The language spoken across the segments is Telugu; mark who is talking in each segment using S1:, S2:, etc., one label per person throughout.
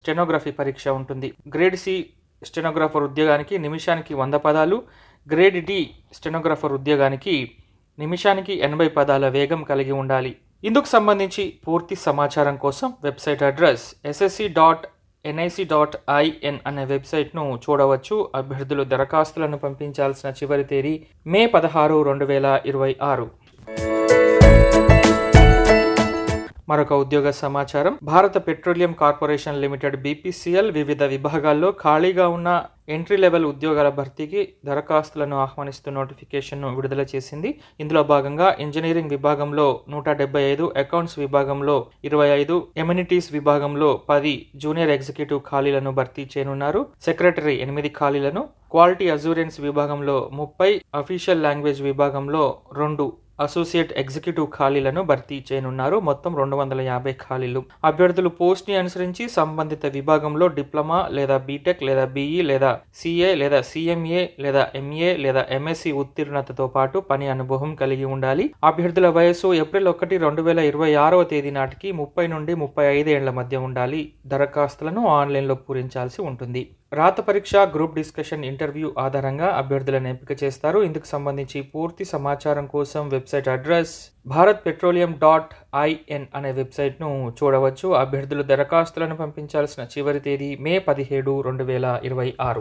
S1: స్టెనోగ్రఫీ పరీక్ష ఉంటుంది గ్రేడ్ సి స్టెనోగ్రాఫర్ ఉద్యోగానికి నిమిషానికి వంద పదాలు గ్రేడ్ డి స్టెనోగ్రాఫర్ ఉద్యోగానికి నిమిషానికి ఎనభై పదాల వేగం కలిగి ఉండాలి ఇందుకు సంబంధించి పూర్తి సమాచారం కోసం website address SSC dot NIC dot IN అనే వెబ్సైట్ను చూడవచ్చు అభ్యర్థులు దరఖాస్తులను పంపించాల్సిన చివరి తేదీ మే పదహారు రెండు వేల ఇరవై ఆరు మరొక ఉద్యోగ సమాచారం భారత పెట్రోలియం కార్పొరేషన్ లిమిటెడ్ బీపీసీఎల్ వివిధ విభాగాల్లో ఖాళీగా ఉన్న ఎంట్రీ లెవెల్ ఉద్యోగాల భర్తీకి దరఖాస్తులను ఆహ్వానిస్తూ నోటిఫికేషన్ను విడుదల చేసింది ఇందులో భాగంగా ఇంజనీరింగ్ విభాగంలో నూట డెబ్బై ఐదు అకౌంట్స్ విభాగంలో ఇరవై ఐదు ఎమ్యూనిటీస్ విభాగంలో పది జూనియర్ ఎగ్జిక్యూటివ్ ఖాళీలను భర్తీ చేయనున్నారు సెక్రటరీ ఎనిమిది ఖాళీలను క్వాలిటీ అజూరెన్స్ విభాగంలో ముప్పై అఫీషియల్ లాంగ్వేజ్ విభాగంలో రెండు అసోసియేట్ ఎగ్జిక్యూటివ్ ఖాళీలను భర్తీ చేయనున్నారు మొత్తం రెండు వందల యాభై ఖాళీలు అభ్యర్థులు పోస్ట్ ని అనుసరించి సంబంధిత విభాగంలో డిప్లొమా లేదా బీటెక్ లేదా బీఈ లేదా సిఏ లేదా సిఎంఏ లేదా ఎంఏ లేదా ఎంఎస్సి ఉత్తీర్ణతతో పాటు పని అనుభవం కలిగి ఉండాలి అభ్యర్థుల వయస్సు ఏప్రిల్ ఒకటి రెండు వేల ఇరవై ఆరవ తేదీ నాటికి ముప్పై నుండి ముప్పై ఐదు ఏళ్ల మధ్య ఉండాలి దరఖాస్తులను ఆన్లైన్లో పూరించాల్సి ఉంటుంది రాత పరీక్ష గ్రూప్ డిస్కషన్ ఇంటర్వ్యూ ఆధారంగా అభ్యర్థులను ఎంపిక చేస్తారు ఇందుకు సంబంధించి పూర్తి సమాచారం కోసం website address Bharat Petroleum dot IN అనే వెబ్సైట్ను చూడవచ్చు అభ్యర్థులు దరఖాస్తులను పంపించాల్సిన చివరి తేదీ మే పదిహేడు రెండు వేల ఇరవై ఆరు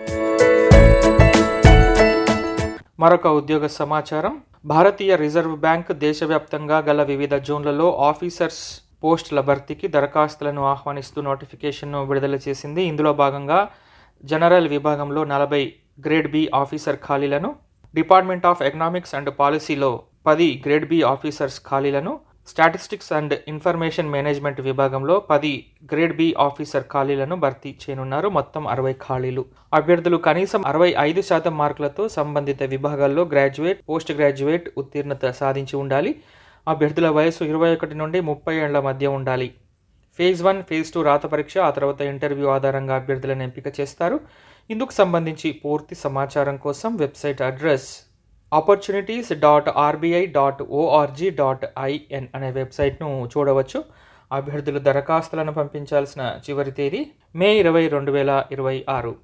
S1: మరొక ఉద్యోగ సమాచారం భారతీయ రిజర్వ్ బ్యాంక్ దేశవ్యాప్తంగా గల వివిధ జోన్లలో ఆఫీసర్స్ పోస్టుల భర్తీకి దరఖాస్తులను ఆహ్వానిస్తూ నోటిఫికేషన్ను విడుదల చేసింది ఇందులో భాగంగా జనరల్ విభాగంలో నలభై గ్రేడ్ బి ఆఫీసర్ ఖాళీలను డిపార్ట్మెంట్ ఆఫ్ ఎకనామిక్స్ అండ్ పాలసీలో పది గ్రేడ్ బి ఆఫీసర్స్ ఖాళీలను స్టాటిస్టిక్స్ అండ్ ఇన్ఫర్మేషన్ మేనేజ్మెంట్ విభాగంలో పది గ్రేడ్ బి ఆఫీసర్ ఖాళీలను భర్తీ చేయనున్నారు మొత్తం అరవై ఖాళీలు అభ్యర్థులు కనీసం అరవై ఐదు శాతం మార్కులతో సంబంధిత విభాగాల్లో గ్రాడ్యుయేట్ పోస్ట్ గ్రాడ్యుయేట్ ఉత్తీర్ణత సాధించి ఉండాలి అభ్యర్థుల వయసు ఇరవై ఒకటి నుండి ముప్పై ఏళ్ల మధ్య ఉండాలి ఫేజ్ వన్ ఫేజ్ టూ రాత పరీక్ష ఆ తర్వాత ఇంటర్వ్యూ ఆధారంగా అభ్యర్థులను ఎంపిక చేస్తారు ఇందుకు సంబంధించి పూర్తి సమాచారం కోసం website address opportunities dot RBI dot ORG dot IN అనే వెబ్సైట్ను చూడవచ్చు అభ్యర్థులు దరఖాస్తులను పంపించాల్సిన చివరి తేదీ మే ఇరవై రెండు వేల ఇరవై ఆరు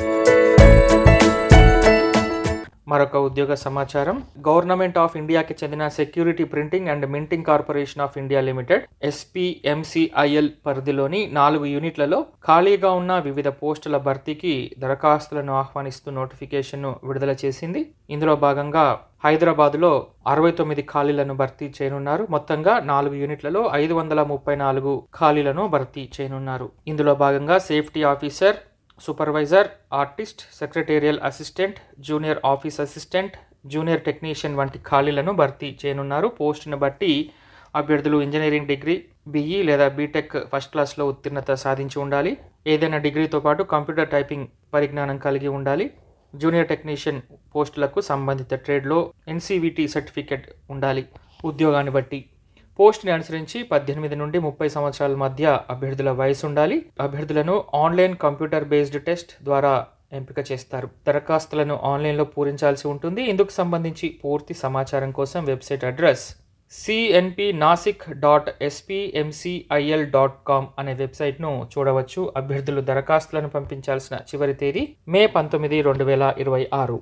S1: మరొక ఉద్యోగ సమాచారం గవర్నమెంట్ ఆఫ్ ఇండియాకి చెందిన security printing and minting corporation of India limited SPMCIL పరిధిలోని నాలుగు యూనిట్లలో ఖాళీగా ఉన్న వివిధ పోస్టుల భర్తీకి దరఖాస్తులను ఆహ్వానిస్తూ నోటిఫికేషన్ను విడుదల చేసింది ఇందులో భాగంగా హైదరాబాద్లో అరవై తొమ్మిది ఖాళీలను భర్తీ చేయనున్నారు మొత్తంగా నాలుగు యూనిట్లలో ఐదు వందల ముప్పై నాలుగు ఖాళీలను భర్తీ చేయనున్నారు ఇందులో భాగంగా safety officer supervisor artist secretarial assistant junior office assistant junior technician వంటి ఖాళీలను భర్తీ చేయనున్నారు పోస్టును బట్టి అభ్యర్థులు ఇంజనీరింగ్ డిగ్రీ బీఈ లేదా బీటెక్ ఫస్ట్ క్లాస్లో ఉత్తీర్ణత సాధించి ఉండాలి ఏదైనా డిగ్రీతో పాటు కంప్యూటర్ టైపింగ్ పరిజ్ఞానం కలిగి ఉండాలి జూనియర్ టెక్నీషియన్ పోస్టులకు సంబంధిత ట్రేడ్లో ఎన్సీవిటీ సర్టిఫికెట్ ఉండాలి ఉద్యోగాన్ని బట్టి పోస్ట్ని అనుసరించి పద్దెనిమిది నుండి ముప్పై సంవత్సరాల మధ్య అభ్యర్థుల వయసు ఉండాలి అభ్యర్థులను ఆన్లైన్ కంప్యూటర్ బేస్డ్ టెస్ట్ ద్వారా ఎంపిక చేస్తారు దరఖాస్తులను ఆన్లైన్లో పూరించాల్సి ఉంటుంది ఇందుకు సంబంధించి పూర్తి సమాచారం కోసం website address CNP Nashik dot SPMCIL dot com అనే వెబ్సైట్ను చూడవచ్చు అభ్యర్థులు దరఖాస్తులను పంపించాల్సిన చివరి తేదీ మే పంతొమ్మిది రెండు వేల ఇరవై ఆరు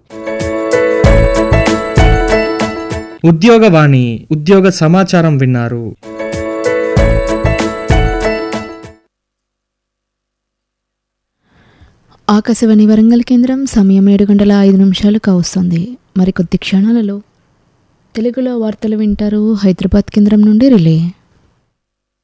S2: ఉద్యోగవాణి ఉద్యోగ సమాచారం విన్నారు
S3: ఆకాశవాణి వరంగల్ కేంద్రం సమయం ఏడు గంటల ఐదు నిమిషాలు కావస్తుంది మరికొద్ది క్షణాలలో తెలుగులో వార్తలు వింటారు హైదరాబాద్ కేంద్రం నుండి రిలే